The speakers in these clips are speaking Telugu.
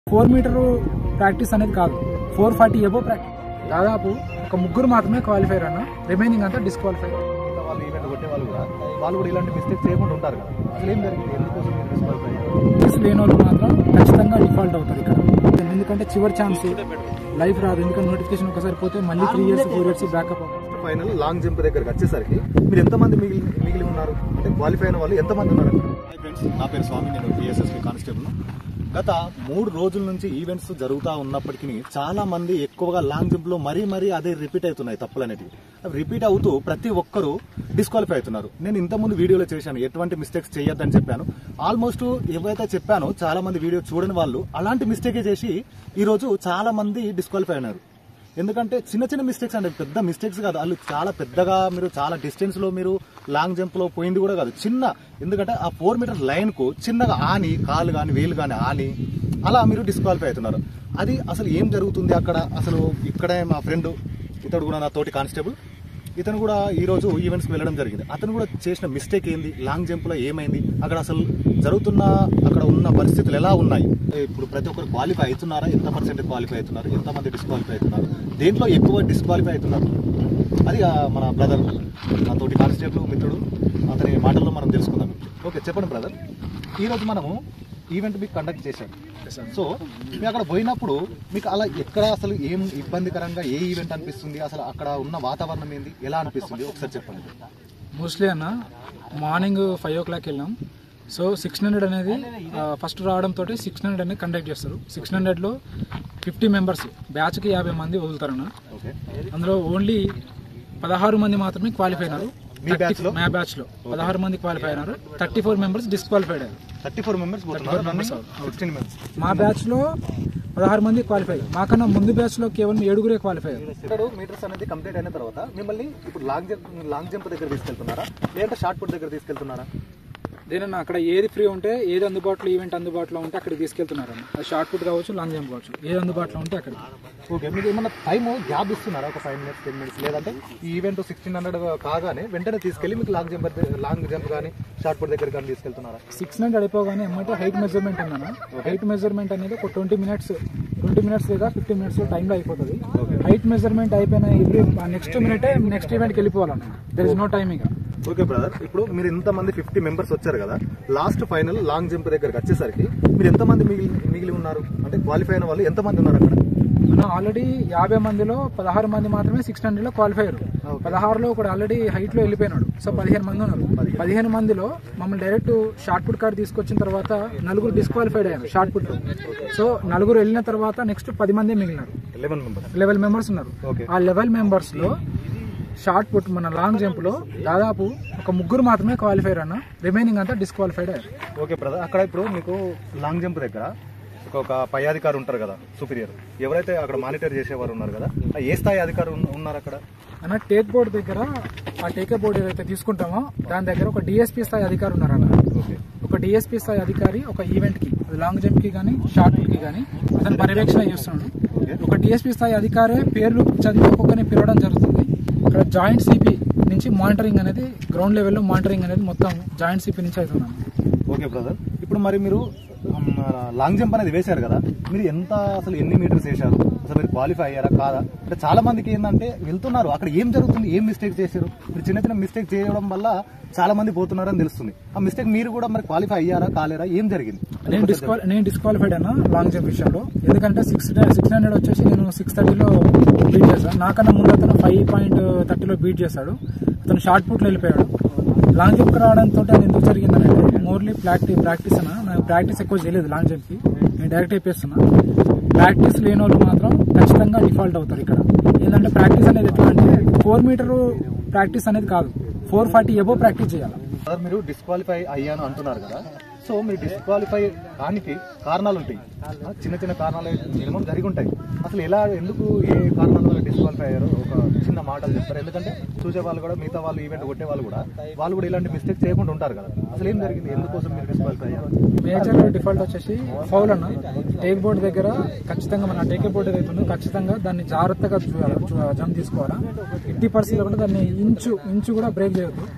ఫోర్ మీటర్ ప్రాక్టీస్ అనేది కాదు ఫోర్ ఫార్టీ ఎబో ప్రాక్టీస్ దాదాపు ఒక ముగ్గురు మాత్రమే క్వాలిఫైర్ అన్న రిమైనింగ్ అంతా డిస్క్వాలిఫై మిగతా వాళ్ళు ఈవెంట్ కొట్టే వాళ్ళు కూడా వాళ్ళు కూడా ఇలాంటి మిస్టేక్స్ చేయకుండా ఉంటారు కదా అసలు ఏం జరిగింది ఎందుకోసం మీరు డిస్క్వాలిఫై అయ్యారు లేని వాళ్ళు మాత్రం ఖచ్చితంగా డిఫాల్ట్ అవుతారు ఇక్కడ ఎందుకంటే చివరి ఛాన్స్ లైఫ్ రాదు ఎందుకంటే నోటిఫికేషన్ ఒకసారి పోతే మళ్ళీ three years four years backup అవుతుంది ఫైనల్ లాంగ్ జంప్ దగ్గరికి వచ్చేసరికి మీరు ఎంతమంది మిగిలి మిగిలి ఉన్నారు అంటే క్వాలిఫై అయిన వాళ్ళు ఎంతమంది ఉన్నారు హాయ్ ఫ్రెండ్స్ నా పేరు స్వామి నేను పిఎస్ఎస్పి కానిస్టేబుల్ గత మూడు రోజుల నుంచి ఈవెంట్స్ జరుగుతూ ఉన్నప్పటికీ చాలా మంది ఎక్కువగా లాంగ్ జంప్ లో మరీ మరీ అదే రిపీట్ అవుతున్నాయి తప్పులు అనేటివి అవి రిపీట్ అవుతూ ప్రతి ఒక్కరూ డిస్క్వాలిఫై అవుతున్నారు నేను ఇంతకుముందు వీడియోలో చేశాను ఎటువంటి మిస్టేక్స్ చేయొద్దని చెప్పాను ఆల్మోస్ట్ ఏవైతే చెప్పానో చాలా మంది వీడియో చూడని వాళ్ళు అలాంటి మిస్టేకే చేసి ఈ రోజు చాలా మంది డిస్క్వాలిఫై అయినారు ఎందుకంటే చిన్న చిన్న మిస్టేక్స్ అంటే పెద్ద మిస్టేక్స్ కాదు వాళ్ళు చాలా పెద్దగా మీరు చాలా డిస్టెన్స్ లో మీరు లాంగ్ జంప్ లో పోయింది కూడా కాదు చిన్న ఎందుకంటే ఆ ఫోర్ మీటర్ లైన్ కు చిన్నగా ఆని కాలు కానీ వేలు కానీ ఆని అలా మీరు డిస్క్వాలిఫై అవుతున్నారు అది అసలు ఏం జరుగుతుంది అక్కడ అసలు ఇక్కడే మా ఫ్రెండ్ ఇతడు కూడా నా తోటి కానిస్టేబుల్ ఇతను కూడా ఈ రోజు ఈవెంట్స్ వెళ్ళడం జరిగింది అతను కూడా చేసిన మిస్టేక్ ఏంది లాంగ్ జంప్ లో ఏమైంది అక్కడ అసలు జరుగుతున్న అక్కడ ఉన్న పరిస్థితులు ఎలా ఉన్నాయి ఇప్పుడు ప్రతి ఒక్కరు క్వాలిఫై అవుతున్నారా ఎంత పర్సెంట్ క్వాలిఫై అవుతున్నారు ఎంత మంది డిస్క్వాలిఫై అవుతున్నారు దేంట్లో ఎక్కువ డిస్క్వాలిఫై అవుతున్నారు అది ఆ మన బ్రదర్ నా తోటి కానిస్టేబుల్ మిత్రుడు అతని మాటల్లో మనం తెలుసుకుందాం ఓకే చెప్పండి బ్రదర్ ఈరోజు మనము ఈవెంట్ మీకు కండక్ట్ చేశాం సో మీరు అక్కడ పోయినప్పుడు మీకు అలా ఎక్కడ అసలు ఏం ఇబ్బందికరంగా ఏ ఈవెంట్ అనిపిస్తుంది అసలు అక్కడ ఉన్న వాతావరణం ఏంది ఎలా అనిపిస్తుంది ఒకసారి చెప్పండి మోస్ట్లీ అన్న మార్నింగ్ ఫైవ్ ఓ క్లాక్ వెళ్ళాం సో సిక్స్ హండ్రెడ్ అనేది ఫస్ట్ రావడంతో సిక్స్ హండ్రెడ్ అనేది కండక్ట్ చేస్తారు సిక్స్ హండ్రెడ్లో ఫిఫ్టీ మెంబర్స్ బ్యాచ్కి యాభై మంది వదులుతారన్న ఓకే అందులో ఓన్లీ పదహారు మంది మాత్రమే క్వాలిఫై అయినారు మీ batch లో? మా బ్యాచ్ లో పదహారు మంది క్వాలిఫై అయినారు థర్టీ ఫోర్ మెంబర్స్ డిస్క్వాలిఫైడ్ అయ్యారు థర్టీ ఫోర్ మెంబర్స్ పోతున్నారు రన్నింగ్ సిక్స్టీన్ మెంబర్స్ మా బ్యాచ్ లో పదహారు మంది క్వాలిఫై మాకన్నా ముందు బ్యాచ్ లో కేవలం ఏడుగురే క్వాలిఫై అయ్యారు ఇక్కడ మీటర్స్ అనేది కంప్లీట్ అయిన తర్వాత మిమ్మల్ని ఇప్పుడు లాంగ్ జంప్ లాంగ్ జంప్ దగ్గర తీసుకెళ్తున్నారా లేదంటే షార్ట్ పుట్ దగ్గర తీసుకెళ్తున్నారా దేనన్నా అక్కడ ఏది ఫ్రీ ఉంటే ఏది అందుబాటులో ఈవెంట్ అందుబాటులో ఉంటే అక్కడికి తీసుకెళ్తున్నారు అన్న అది షార్ట్ పుట్ కావచ్చు లాంగ్ జంప్ కావచ్చు ఏది అందుబాటులో ఉంటే అక్కడికి ఓకే మీకు ఏమన్నా టైం గ్యాప్ ఇస్తున్నారా ఒక ఫైవ్ మినిట్స్ టెన్ మినిట్స్ లేదంటే ఈ ఈవెంట్ సిక్స్టీన్ హండ్రెడ్ కాగానే వెంటనే తీసుకెళ్ళి మీకు లాంగ్ జంప్ లాంగ్ జంప్ కానీ షార్ట్ పుట్ దగ్గర కానీ తీసుకెళ్తున్నారా సిక్స్ హండ్రెడ్ అయిపోగానే ఏమంటే హైట్ మెజర్మెంట్ ఉందన్న హైట్ మెజర్మెంట్ అనేది ఒక ట్వంటీ మినిట్స్ ట్వంటీ మినిట్స్ లేదా ఫిఫ్టీ మినిట్స్ టైంలో అయిపోతుంది హైట్ మెజర్మెంట్ అయిపోయిన ఎవ్రీ నెక్స్ట్ మినిటే నెక్స్ట్ ఈవెంట్కి వెళ్ళిపోవాలన్న దర్ ఇస్ నో టైమ్ ఇక ఓకే బ్రదర్ ఇప్పుడు మీరు ఇంతమంది ఫిఫ్టీ మెంబర్స్ వచ్చారు కదా లాస్ట్ ఫైనల్ లాంగ్ జంప్ దగ్గరకు వచ్చేసరికి మీరు ఎంతమంది మిగిలి మిగిలి ఉన్నారు అంటే క్వాలిఫై అయిన వాళ్ళు ఎంతమంది ఉన్నారు అక్కడ మనం ఆల్రెడీ యాభై మందిలో పదహారు మంది మాత్రమే సిక్స్ హండ్రెడ్ లో క్వాలిఫై అయ్యారు పదహారులో ఒకడు ఆల్రెడీ హైట్ లో వెళ్ళిపోయినాడు సో పదిహేను మంది ఉన్నారు పదిహేను మందిలో మమ్మల్ని డైరెక్ట్ షార్ట్ పుట్ కార్డ్ తీసుకొచ్చిన తర్వాత నలుగురు డిస్క్వాలిఫైడ్ అయ్యారు షార్ట్ పుట్ సో నలుగురు వెళ్ళిన తర్వాత నెక్స్ట్ పది మంది మిగిలినారు లెవెన్ మెంబర్స్ లెవెల్ మెంబర్స్ ఉన్నారు Okay. ఆ లెవెల్ మెంబర్స్ లో షార్ట్ పుట్ మన లాంగ్ జంప్ లో దాదాపు ఒక ముగ్గురు మాత్రమే క్వాలిఫైర్ అన్న రిమైనింగ్ అంతా డిస్క్వాలిఫైడ్ అయ్యారు ఓకే బ్రదర్ అక్కడ ఇప్పుడు మీకు లాంగ్ జంప్ దగ్గర ఒక- ఒక పై అధికారి ఉంటారు కదా సుపీరియర్ ఎవరైతే అక్కడ మానిటర్ చేసేవారు ఉన్నారు కదా ఆ ఏ స్థాయి అధికారి ఉన్న- ఉన్నారు అక్కడ అన్న టేక్ బోర్డ్ దగ్గర ఆ టేక్ బోర్డ్ ఏదైతే తీసుకుంటామో దాని దగ్గర ఒక డిఎస్పీ స్థాయి అధికారి ఉన్నారు అన్న ఓకే ఒక డిఎస్పీ స్థాయి అధికారి ఒక ఈవెంట్ కి అది లాంగ్ జంప్ కి కానీ షార్ట్ పుట్ కి కానీ అతను పర్యవేక్షణ చేస్తున్నాడు ఒక డిఎస్పీ స్థాయి అధికారే పేర్లు చదివి ఒక్కొక్కరిని పిలవడం జరుగుతుంది ఇక్కడ జాయింట్ సిపి నుంచి మానిటరింగ్ అనేది గ్రౌండ్ లెవెల్లో మానిటరింగ్ అనేది మొత్తం జాయింట్ సిపి నుంచి అవుతున్నాను ఓకే బ్రదర్ ఇప్పుడు మరి మీరు ఉమ్, లాంగ్ జంప్ అనేది వేశారు కదా మీరు ఎంత అసలు ఎన్ని మీటర్స్ వేశారు అసలు మీరు క్వాలిఫై అయ్యారా కాదా అంటే చాలా మందికి ఏంటంటే వెళ్తున్నారు అక్కడ ఏం జరుగుతుంది ఏం మిస్టేక్ చేశారు మీరు చిన్న చిన్న మిస్టేక్ చేయడం వల్ల చాలా మంది పోతున్నారని తెలుస్తుంది ఆ మిస్టేక్ మీరు కూడా మరి క్వాలిఫై అయ్యారా కాలేరా ఏం జరిగింది నేను డిస్క్వాల్ నేను డిస్క్వాలిఫైడ్ అన్న లాంగ్ జంప్ విషయంలో ఎందుకంటే సిక్స్ సిక్స్ హండ్రెడ్ వచ్చేసి నేను సిక్స్ థర్టీలో బీట్ చేశాను నాకన్నా ముందు అతను ఫైవ్ పాయింట్ థర్టీలో బీట్ చేశాడు అతను షార్ట్ పుట్లో వెళ్ళిపోయాడు లాంగ్ జంప్ రావడంతో అది ఎందుకు జరిగిందంటే మోర్లీ ప్రాక్టీస్ ప్రాక్టీస్ అన్న నాకు ప్రాక్టీస్ ఎక్కువ చేయలేదు లాంగ్ జంప్కి నేను డైరెక్ట్ అయిపోతున్నా ప్రాక్టీస్ లేని వాళ్ళు మాత్రం ఖచ్చితంగా డిఫాల్ట్ అవుతారు ఇక్కడ ఏంటంటే ప్రాక్టీస్ అనేది ఎట్లా అంటే ఫోర్ మీటర్ ప్రాక్టీస్ అనేది కాదు ఫోర్ ఫార్టీ ఎబో ప్రాక్టీస్ చేయాలి సార్ మీరు డిస్క్వాలిఫై అయ్యాను అంటున్నారు కదా సో మీరు డిస్క్వాలిఫై కానికి కారణాలు ఉంటాయి ఆ, చిన్న చిన్న కారణాలు మినిమం జరిగి ఉంటాయి అసలు ఎలా ఎందుకు ఏ కారణాల వల్ల డిస్క్వాలిఫై అయ్యారో ఒక చిన్న మాటలు చెప్తారు ఎందుకంటే చూసే వాళ్ళు కూడా మిగతా వాళ్ళు ఈవెంట్ కొట్టే వాళ్ళు కూడా వాళ్ళు కూడా ఇలాంటి మిస్టేక్ చేయకుండా ఉంటారు కదా అసలు ఏం జరిగింది ఎందుకోసం మీరు డిస్క్వాలిఫై అయ్యారు మేజర్ డిఫాల్ట్ వచ్చేసి ఫౌల్ అన్న టేక్ బోర్డ్ దగ్గర ఖచ్చితంగా మన టేక్ బోర్డ్ ఏదైతే ఉందో ఖచ్చితంగా దాన్ని జాగ్రత్తగా జంప్ తీసుకోవాలా ఎట్టి పరిస్థితుల్లో కూడా దాన్ని ఇంచు ఇంచు కూడా బ్రేక్ చేయొద్దు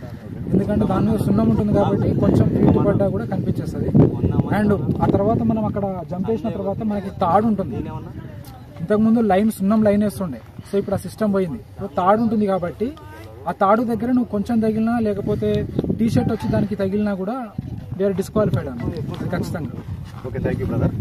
ఎందుకంటే దాని మీద సున్నం ఉంటుంది కాబట్టి కొంచెం ఫీట్ పడ్డా కూడా కనిపించేస్తుంది అండ్ ఆ తర్వాత మనం అక్కడ జంప్ చేసిన తర్వాత మనకి తాడు ఉంటుంది ఇంతకుముందు లైన్ సున్నం లైన్ వేస్తుండే సో ఇప్పుడు ఆ సిస్టమ్ పోయింది ఇప్పుడు తాడు ఉంటుంది కాబట్టి ఆ తాడు దగ్గర నువ్వు కొంచెం తగిలినా లేకపోతే టీ షర్ట్ వచ్చి దానికి తగిలినా కూడా వేరే డిస్క్వాలిఫైడ్ అన్న అది ఖచ్చితంగా okay thank you brother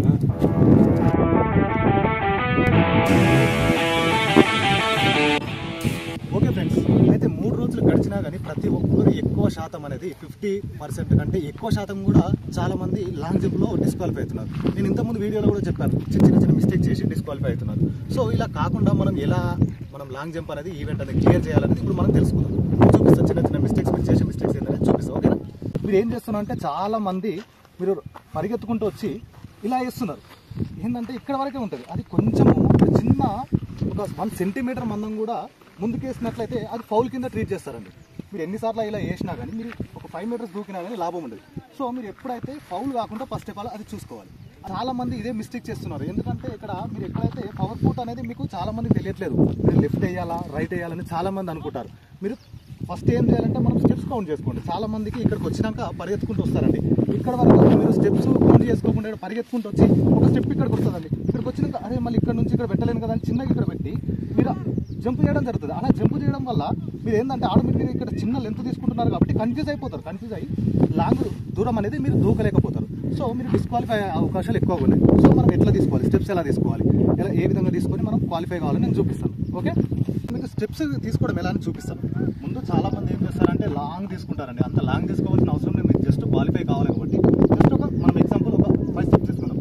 okay friends అయితే మూడు రోజులు గడిచినా కానీ ప్రతి ఒక్కరు ఎక్కువ శాతం అనేది ఫిఫ్టీ పర్సెంట్ కంటే ఎక్కువ శాతం కూడా చాలా మంది లాంగ్ జంప్ లో డిస్క్వాలిఫై అవుతున్నారు నేను ఇంతకుముందు వీడియోలో కూడా చెప్పాను చిన్న చిన్న చిన్న మిస్టేక్ చేసి డిస్క్వాలిఫై అవుతున్నారు సో ఇలా కాకుండా మనం ఎలా మనం లాంగ్ జంప్ అనేది ఈవెంట్ అనేది క్లియర్ చేయాలనేది ఇప్పుడు మనం తెలుసుకుందాం చూపిస్తాను చిన్న చిన్న మిస్టేక్స్ మీరు చేసే మిస్టేక్స్ ఏంటనేది చూపిస్తాం ఓకేనా మీరు ఏం చేస్తున్నారు అంటే చాలా మంది మీరు పరిగెత్తుకుంటూ వచ్చి ఇలా వేస్తున్నారు ఏంటంటే ఇక్కడ వరకే ఉంటుంది అది కొంచెము ఒక చిన్న ఒక వన్ సెంటీమీటర్ మందం కూడా ముందుకు వేసినట్లయితే అది ఫౌల్ కింద ట్రీట్ చేస్తారండి మీరు ఎన్నిసార్లు ఇలా వేసినా కానీ మీరు ఒక ఫైవ్ మీటర్స్ దూకినా కానీ లాభం ఉండదు సో మీరు ఎప్పుడైతే ఫౌల్ కాకుండా ఫస్ట్ ఆఫ్ ఆల్ అది చూసుకోవాలి చాలా మంది ఇదే మిస్టేక్ చేస్తున్నారు ఎందుకంటే ఇక్కడ మీరు ఎక్కడైతే పవర్ ఫుట్ అనేది మీకు చాలా మంది తెలియట్లేదు మీరు లెఫ్ట్ వేయాలా రైట్ వేయాలని చాలా మంది అనుకుంటారు మీరు ఫస్ట్ ఏం చేయాలంటే మనం స్టెప్స్ కౌంట్ చేసుకోండి చాలా మందికి ఇక్కడికి వచ్చినాక పరిగెత్తుకుంటూ వస్తారండి ఇక్కడ వరకు మీరు స్టెప్స్ కౌంట్ చేసుకోకుండా ఇక్కడ పరిగెత్తుకుంటూ వచ్చి ఒక స్టెప్ ఇక్కడికి వస్తుందండి ఇక్కడికి వచ్చినాక అరే మళ్ళీ ఇక్కడ నుంచి ఇక్కడ పెట్టలేను కదా అని చిన్నగా ఇక్కడ పెట్టి మీరు జంప్ చేయడం జరుగుతుంది అలా జంప్ చేయడం వల్ల మీరు ఏంటంటే ఆటోమేటిక్గా ఇక్కడ చిన్న లెంత్ తీసుకుంటున్నారు కాబట్టి కన్ఫ్యూజ్ అయిపోతారు కన్ఫ్యూజ్ అయ్యి లాంగ్ దూరం అనేది మీరు దూకలేకపోతారు సో మీరు డిస్క్వాలిఫై అయ్యే అవకాశాలు ఎక్కువగా ఉన్నాయి సో మనం ఎట్లా తీసుకోవాలి స్టెప్స్ ఎలా తీసుకోవాలి ఎలా ఏ విధంగా తీసుకొని మనం క్వాలిఫై కావాలని నేను చూపిస్తాను ఓకే మీకు స్టెప్స్ తీసుకోవడం ఎలా అని చూపిస్తాను ముందు చాలా మంది ఏం చేస్తారంటే లాంగ్ తీసుకుంటారండి అంత లాంగ్ తీసుకోవాల్సిన అవసరం లేదు మీకు జస్ట్ క్వాలిఫై కావాలి కాబట్టి జస్ట్ ఒక మనం ఎగ్జాంపుల్ ఒక ఫైవ్ స్టెప్స్ తీసుకుందాం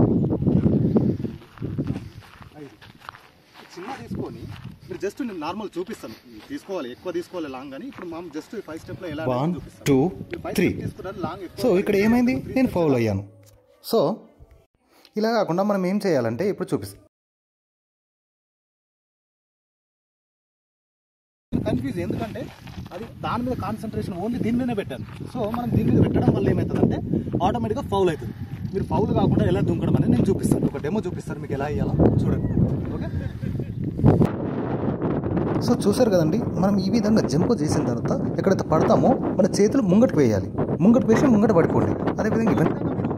ఐదు. చిన్న తీసుకొని మీరు జస్ట్ నేను నార్మల్ చూపిస్తాను ఇది తీసుకోవాలి ఎక్కువ తీసుకోవాలి లాంగ్ అని ఇప్పుడు మనం జస్ట్ ఫైవ్ స్టెప్ లో ఎలా అనేది వన్ చూపిస్తాను. టూ మీరు five త్రీ step తీసుకున్నారు, లాంగ్ ఎక్కువ సో ఇక్కడ ఏమైంది నేను ఫౌల్ అయ్యాను సో ఇలా కాకుండా మనం ఏం చేయాలంటే ఇప్పుడు చూపిస్తాం కన్ఫ్యూజ్ ఎందుకంటే అది దాని మీద కాన్సన్ట్రేషన్ ఓన్లీ దీని మీదనే పెట్టాను సో మనం దీని మీద పెట్టడం వల్ల ఏమవుతుందంటే ఆటోమేటిక్గా ఫౌల్ అవుతుంది మీరు ఫౌల్ కాకుండా ఎలా దుంకడం అనేది నేను చూపిస్తాను ఒక డెమో చూపిస్తాను మీకు ఎలా వేయాలో చూడండి ఓకే సో చూసారు కదండి మనం ఈ విధంగా జంప్ చేసిన తర్వాత ఎక్కడైతే పడతామో మన చేతులు ముంగటికి వేయాలి ముంగటి వేసి ముంగట పడిపోండి అదేవిధంగా ఇవన్నీ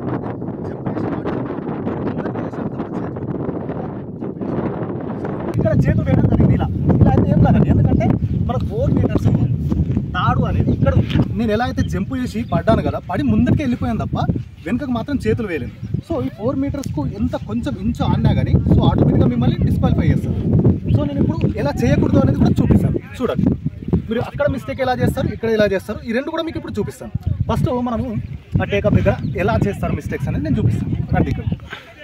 ఇక్కడ చేతులు వేయడం జరిగింది ఇలా ఇలా అయితే ఏం కాదండి ఎందుకంటే మన ఫోర్ మీటర్స్ తాడు అనేది ఇక్కడ ఉంది. నేను ఎలా అయితే జంప్ చేసి పడ్డాను కదా పడి ముందుకే వెళ్ళిపోయాను తప్ప వెనుకకు మాత్రం చేతులు వేయలేదు సో ఈ ఫోర్ మీటర్స్కు ఎంత కొంచెం ఇంచు ఆడినా కానీ సో ఆటోమేటిక్గా మిమ్మల్ని డిస్క్వాలిఫై చేస్తారు సో నేను ఇప్పుడు ఎలా చేయకూడదు అనేది కూడా చూపిస్తాను చూడండి మీరు అక్కడ మిస్టేక్ ఎలా చేస్తారు ఇక్కడ ఎలా చేస్తారు ఈ రెండు కూడా మీకు ఇప్పుడు చూపిస్తాను ఫస్ట్ మనము ఆ టేకప్ దగ్గర ఎలా చేస్తారు మిస్టేక్స్ అనేది నేను చూపిస్తాను రండి ఇక్కడ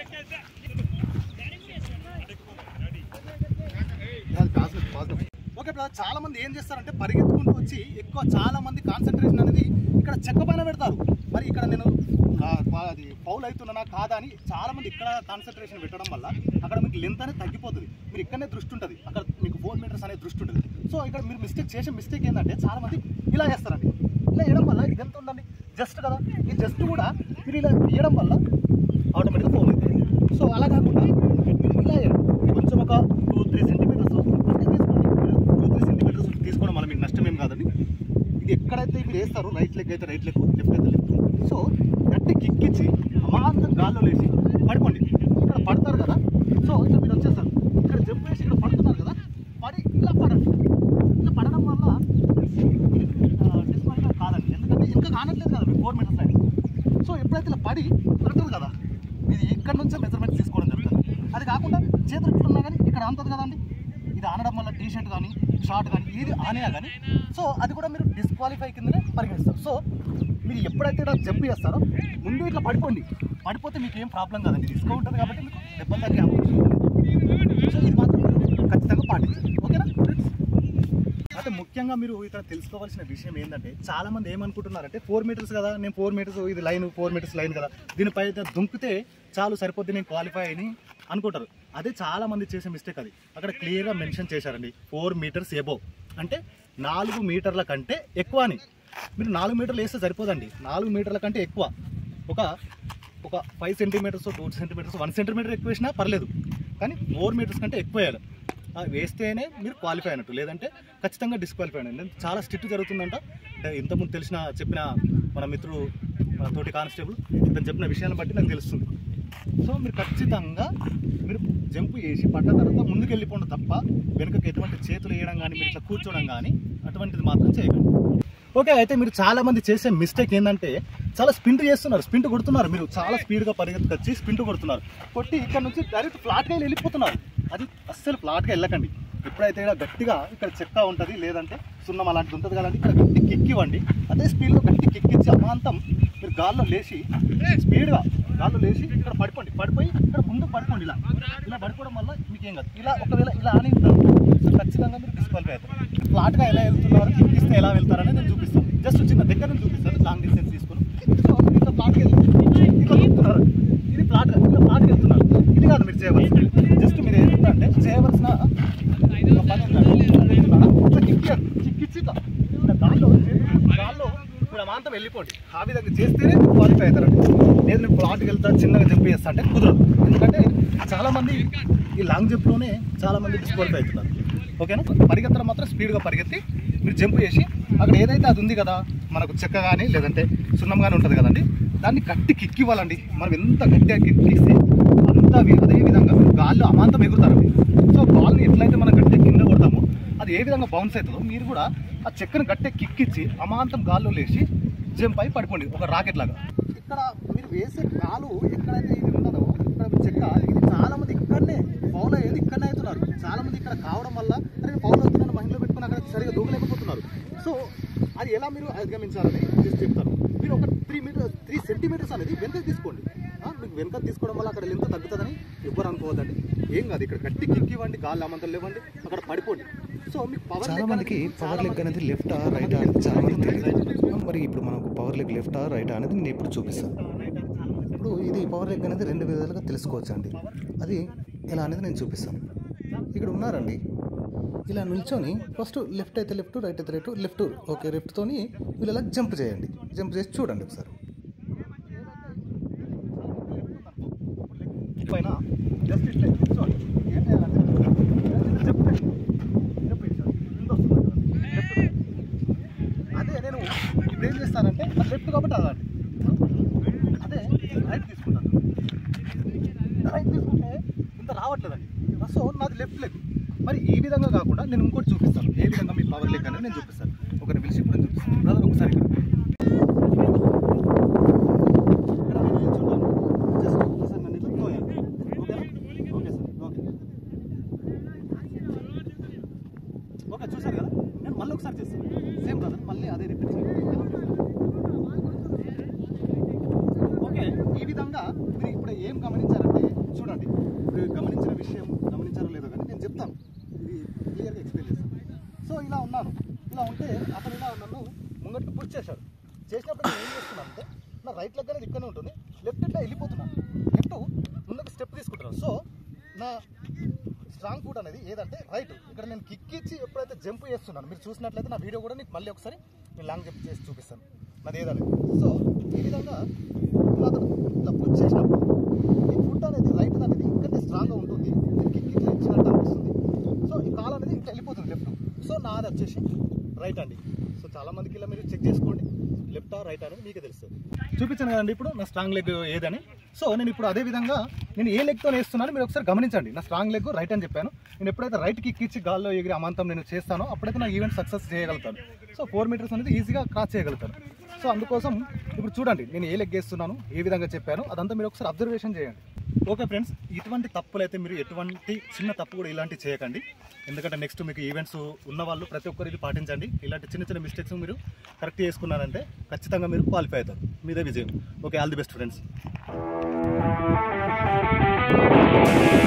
ఓకే బ్రదర్ చాలా మంది ఏం చేస్తారంటే పరిగెత్తుకుంటూ వచ్చి ఎక్కువ చాలా మంది కాన్సన్ట్రేషన్ అనేది ఇక్కడ చెక్క పైన పెడతారు మరి ఇక్కడ నేను ఆ, పా- అది ఫౌల్ అవుతున్నానా కాదా అని చాలా మంది ఇక్కడ కాన్సన్ట్రేషన్ పెట్టడం వల్ల అక్కడ మీకు లెంత్ అనేది తగ్గిపోతుంది మీరు ఇక్కడనే దృష్టి ఉంటుంది అక్కడ మీకు ఫోర్ మీటర్స్ అనేది దృష్టి ఉంటుంది సో ఇక్కడ మీరు మిస్టేక్ చేసే మిస్టేక్ ఏంటంటే చాలా మంది ఇలా చేస్తారండి ఇలా వేయడం వల్ల ఇది ఎంత ఉందండి జస్ట్ కదా ఈ జస్ట్ కూడా మీరు ఇలా వేయడం వల్ల ఆటోమేటిక్గా ఫోన్ అవుతుంది సో అలా కాకుండా మీరు ఇలా వేయండి. కొంచెం ఒక టూ త్రీ సెంటీమీటర్స్ తీసుకోండి టూ త్రీ సెంటీమీటర్స్ తీసుకోవడం వల్ల మీకు నష్టం ఏం కాదండి ఇది ఎక్కడైతే మీరు వేస్తారో రైట్ లెగ్ అయితే రైట్ లెగ్ లెఫ్ట్ అయితే లెఫ్ట్ సో గట్టి కిక్ ఇచ్చి అమాంతం గాల్లో లేచి పడుకోండి ఇక్కడ పడతారు కదా సో ఇక్కడ మీరు వచ్చేస్తారు ఇక్కడ జంప్ వేసి ఇక్కడ పడుతున్నారు కదా పడి ఇలా పడండి ఇలా పడడం వల్ల డిస్క్వాలిఫై కాదండి ఎందుకంటే ఇంకా కానట్లేదు కదా మీకు ఫోర్ మీటర్స్ లైన్ సో ఎప్పుడైతే ఇలా పడి పడుతుంది కదా ఇది ఇక్కడ నుంచే మెజర్మెంట్ తీసుకోవడం జరుగుతుంది అది కాకుండా చేతులు ఇట్లున్నా కానీ ఇక్కడ అంతది కదండి ఇది ఆనడం వల్ల టీ షర్ట్ కానీ షార్ట్ కానీ ఏది ఆనేయా కానీ సో అది కూడా మీరు డిస్క్వాలిఫై కిందనే పరిగణిస్తారు సో మీరు ఎప్పుడైతే ఇలా జంప్ చేస్తారో ముందు ఇట్లా పడిపోండి పడిపోతే మీకు ఏం ప్రాబ్లం కాదండి రిస్క్ ఉంటుంది కాబట్టి మీకు దెబ్బలు తగ్గే అవకాశం ఉంటుంది. సో ఇది మాత్రం మీరు ఖచ్చితంగా పాటించాలి ఓకేనా ఫ్రెండ్స్ అయితే ముఖ్యంగా మీరు ఇక్కడ తెలుసుకోవాల్సిన విషయం ఏంటంటే చాలా మంది ఏమనుకుంటున్నారంటే ఫోర్ మీటర్స్ కదా నేను ఫోర్ మీటర్స్ ఇది లైన్ ఫోర్ మీటర్స్ లైన్ కదా దీనిపై అయితే దుంకితే చాలు సరిపోద్ది నేను క్వాలిఫై అని అనుకుంటారు అదే చాలా మంది చేసే మిస్టేక్ అది అక్కడ క్లియర్గా మెన్షన్ చేశారండి ఫోర్ మీటర్స్ ఎబో అంటే నాలుగు మీటర్ల కంటే ఎక్కువ అని మీరు నాలుగు మీటర్లు వేస్తే సరిపోదండి నాలుగు మీటర్ల కంటే ఎక్కువ ఒక ఒక five centimetres two centimetres one centimetre ఎక్కువ వేసినా పర్లేదు కానీ ఫోర్ మీటర్స్ కంటే ఎక్కువ వేయాలి ఆ వేస్తేనే మీరు క్వాలిఫై అయినట్టు లేదంటే ఖచ్చితంగా డిస్క్వాలిఫై అయినట్టు చాలా స్ట్రిక్ట్ జరుగుతుందంట అంటే ఇంతకుముందు తెలిసిన చెప్పిన మన మిత్రుడు మన తోటి కానిస్టేబుల్ ఇతను చెప్పిన విషయాన్ని బట్టి నాకు తెలుస్తుంది సో మీరు ఖచ్చితంగా మీరు జంప్ చేసి పడ్డ తర్వాత ముందుకు వెళ్ళిపోండి తప్ప వెనుకకి ఎటువంటి చేతులు వేయడం కానీ మీరు ఇట్లా కూర్చోవడం కానీ అటువంటిది మాత్రం చేయకండి ఓకే అయితే మీరు చాలా మంది చేసే మిస్టేక్ ఏంటంటే చాలా స్పింట్ చేస్తున్నారు స్పింట్ కొడుతున్నారు మీరు చాలా స్పీడ్గా పరిగెత్తుకొచ్చి స్పింట్ కొడుతున్నారు కొట్టి ఇక్కడ నుంచి డైరెక్ట్ ఫ్లాట్గా వెళ్ళిపోతున్నారు అది అస్సలు ఫ్లాట్గా వెళ్ళకండి ఎప్పుడైతే ఇక్కడ గట్టిగా ఇక్కడ చెక్క ఉంటుంది లేదంటే సున్నం అలాంటిది ఉంటుంది కదండి ఇక్కడ గట్టి కిక్కివ్వండి అదే స్పీడ్లో గట్టి కిక్కిచ్చి అమాంతం మీరు గాల్లో లేచి స్పీడ్గా గాల్లో లేచి ఇక్కడ పడిపోండి పడిపోయి ఇక్కడ ముందు పడిపోండి ఇలా ఇలా పడిపోవడం వల్ల మీకు ఏం కాదు ఇలా ఒకవేళ ఇలా అని సో ఖచ్చితంగా మీరు డిస్క్వాలిఫై అవుతారు ఫ్లాట్గా ఎలా వెళ్తున్నారు కిక్కిస్తే ఎలా వెళ్తారని నేను చూపిస్తాను జస్ట్ చిన్న దగ్గర నుంచి చూపిస్తాను లాంగ్ డిస్టెన్స్ తీసుకొని సో మీరు ఇట్లా ఫ్లాట్గా వెళ్తున్నారు ఇట్లా వెళ్తున్నారు ఇది ఫ్లాట్ ఇట్లా ఫ్లాట్గా వెళ్తున్నారు ఇది కాదు మీరు చేయవలసింది జస్ట్ మీరు ఏంటంటే చేయవలసిన ఒక పని ఏంటంటే ఇట్లా వెళ్తున్నారా? ఇట్లా కిక్కారు కిక్కిచ్చి ఇట్లా ఇట్లా గాల్లో గాల్లో మీరు అమాంతం వెళ్ళిపోండి ఆ విధంగా చేస్తేనే క్వాలిఫై అవుతారండి లేదు నేను ఫ్లాట్కి వెళ్తా చిన్నగా జంప్ చేస్తా అంటే కుదరదు ఎందుకంటే చాలా మంది ఈ లాంగ్ జంప్లోనే చాలా మంది డిస్క్వాలిఫై అవుతున్నారు ఓకేనా పరిగెత్తడం మాత్రం స్పీడ్గా పరిగెత్తి మీరు జంప్ చేసి అక్కడ ఏదైతే అది ఉంది కదా మనకు చెక్క కానీ లేదంటే సున్నం కానీ ఉంటుంది కదండి దాన్ని గట్టి కిక్ ఇవ్వాలండి మనం ఎంత గట్టిగా కిక్కిస్తే అంత వి- అదే విధంగా గాల్లో అమాంతం ఎగురుతారండి సో బాల్ని ఎట్లయితే మనం గట్టిగా కింద కొడతామో అది ఏ విధంగా బౌన్స్ అవుతుందో మీరు కూడా ఆ చెక్కను గట్టిగా కిక్ ఇచ్చి అమాంతం గాల్లో లేచి జంప్ అయి పడిపోండి ఒక రాకెట్ లాగా ఇక్కడ మీరు వేసే కాలు ఎక్కడైతే ఇది ఉన్నదో ఇక్కడ చెక్క ఇది చాలా మంది ఇక్కడనే ఫౌల్ అయ్యేది ఇక్కడనే అవుతున్నారు చాలా మంది ఇక్కడ కావడం వల్ల అరే నేను ఫౌల్ అవుతున్నాను మైండ్లో పెట్టుకుని అక్కడ సరిగా దూకలేకపోతున్నారు సో అది ఎలా మీరు అధిగమించాలని జస్ట్ చెప్తాను మీరు ఒక త్రీ మీటర్ త్రీ సెంటీమీటర్స్ అనేది వెనక తీసుకోండి ఆ, మీకు వెనక తీసుకోవడం వల్ల అక్కడ లెంత్ తగ్గుతుందని ఎవ్వరు అనుకోవద్దండి ఏం కాదు ఇక్కడ గట్టి కిక్ ఇవ్వండి గాలి అమంతలు లేవండి అక్కడ పడిపోండి సో మీకు పవర్ చాలా మందికి పవర్ లెగ్ అనేది లెఫ్ట్ రైట్ అనేది చాలా మంది తెలియదు మరి ఇప్పుడు మనకు పవర్ లెగ్ లెఫ్ట్ రైట్ అనేది నేను ఇప్పుడు చూపిస్తాను ఇప్పుడు ఇది పవర్ లెగ్ అనేది రెండు విధాలుగా తెలుసుకోవచ్చు అండి అది ఎలా అనేది నేను చూపిస్తాను ఇక్కడ ఉన్నారండి ఇలా నిల్చొని ఫస్ట్ లెఫ్ట్ అయితే లెఫ్ట్ రైట్ అయితే రైట్ లెఫ్ట్ ఓకే లెఫ్ట్తోని వీళ్ళు ఇలా జంప్ చేయండి జంప్ చేసి చూడండి ఒకసారి పైన జస్ట్ ఇట్లా కూర్చోండి ఏం చేయాలంటే చెప్పు చెప్పు ఇట్లా. కింద వస్తుంది కదా. లెఫ్ట్ అదే నేను ఇప్పుడు ఏం చేస్తానంటే అది లెఫ్ట్ కాబట్టి అలాంటి అదే రైట్ తీసుకుంటాను రైట్ తీసుకుంటే ఇంత రావట్లేదండి సో నాది లెఫ్ట్ లెగ్ మరి ఈ విధంగా కాకుండా నేను ఇంకోటి చూపిస్తాను ఏ విధంగా మీ పవర్ లెగ్ అనేది నేను చూపిస్తాను ఒకరిని పిలిచి ఇప్పుడు నేను చూపిస్తాను బ్రదర్ ఒకసారి ఇక్కడ ఇక్కడ నేను నిల్చున్నాను. జస్ట్ ఒకసారి నన్ను ఇట్లా తోయాలి. ఓకేనా? ఓకే సార్ ఓకే ఓకే చూశారు కదా నేను మళ్ళీ ఒకసారి చేస్తాను సేమ్ బ్రదర్ మళ్ళీ అదే రిపీట్ ఓకే ఈ విధంగా మీరు ఇప్పుడు ఏం గమనించారంటే చూడండి ఇప్పుడు గమనించిన విషయం గమనించారో లేదో కానీ నేను చెప్తాను ఇది క్లియర్గా ఎక్స్ప్లెయిన్ చేస్తాను సో ఇలా ఉన్నాను ఇలా ఉంటే అతను ఇలా నన్ను ముంగట్టు పుష్ చేశాడు చేసినప్పుడు నేను ఏం చేస్తున్నాను అంటే నా రైట్ లెగ్ అనేది ఇక్కడనే ఉంటుంది లెఫ్ట్ ఇట్లా వెళ్ళిపోతున్నాను లెఫ్ట్ ముందుకు స్టెప్ తీసుకుంటున్నాను సో నా స్ట్రాంగ్ ఫుట్ అనేది ఏదంటే రైట్ ఇక్కడ నేను కిక్ ఇచ్చి ఎప్పుడైతే జంప్ చేస్తున్నాను మీరు చూసినట్లయితే నా వీడియో కూడా నీకు మళ్ళీ ఒకసారి నేను లాంగ్ జంప్ చేసి చూపిస్తాను నాది ఏదనేది సో ఈ విధంగా ఇలా అతను ఇట్లా పుష్ చేసినప్పుడు ఈ ఫుట్ అనేది రైట్ అనేది ఇంకంటే స్ట్రాంగ్గా ఉంటుంది నేను కిక్ ఇట్లా ఇచ్చినట్టు అనిపిస్తుంది సో ఈ కాల్ అనేది ఇట్లా వెళ్ళిపోతుంది లెఫ్ట్ సో నాది వచ్చేసి రైట్ అండి సో చాలా మందికి ఇలా మీరు చెక్ చేసుకోండి లెఫ్ట్ ఆ రైట్ అనేది మీకే తెలుస్తుంది చూపించాను కదండి ఇప్పుడు నా స్ట్రాంగ్ లెగ్ ఏదని సో నేను ఇప్పుడు అదే విధంగా నేను ఏ లెగ్తో వేస్తున్నాను మీరు ఒకసారి గమనించండి నా స్ట్రాంగ్ లెగ్ రైట్ అని చెప్పాను నేను ఎప్పుడైతే రైట్ కిక్ ఇచ్చి గాల్లో ఎగిరి అమాంతం నేను చేస్తానో అప్పుడైతే నా ఈవెంట్ సక్సెస్ చేయగలుగుతాను సో ఫోర్ మీటర్స్ అనేది ఈజీగా క్రాస్ చేయగలుగుతాను సో అందుకోసం ఇప్పుడు చూడండి నేను ఏ లెగ్ వేస్తున్నాను ఏ విధంగా చెప్పాను అదంతా మీరు ఒకసారి అబ్జర్వేషన్ చేయండి ఓకే ఫ్రెండ్స్ ఇటువంటి తప్పులు అయితే మీరు ఎటువంటి చిన్న తప్పు కూడా ఇలాంటివి చేయకండి ఎందుకంటే నెక్స్ట్ మీకు ఈవెంట్స్ ఉన్న వాళ్ళు ప్రతి ఒక్కరు ఇది పాటించండి ఇలాంటి చిన్న చిన్న మిస్టేక్స్ మీరు కరెక్ట్ చేసుకున్నారంటే ఖచ్చితంగా మీరు క్వాలిఫై అవుతారు మీదే విజయం okay all the best friends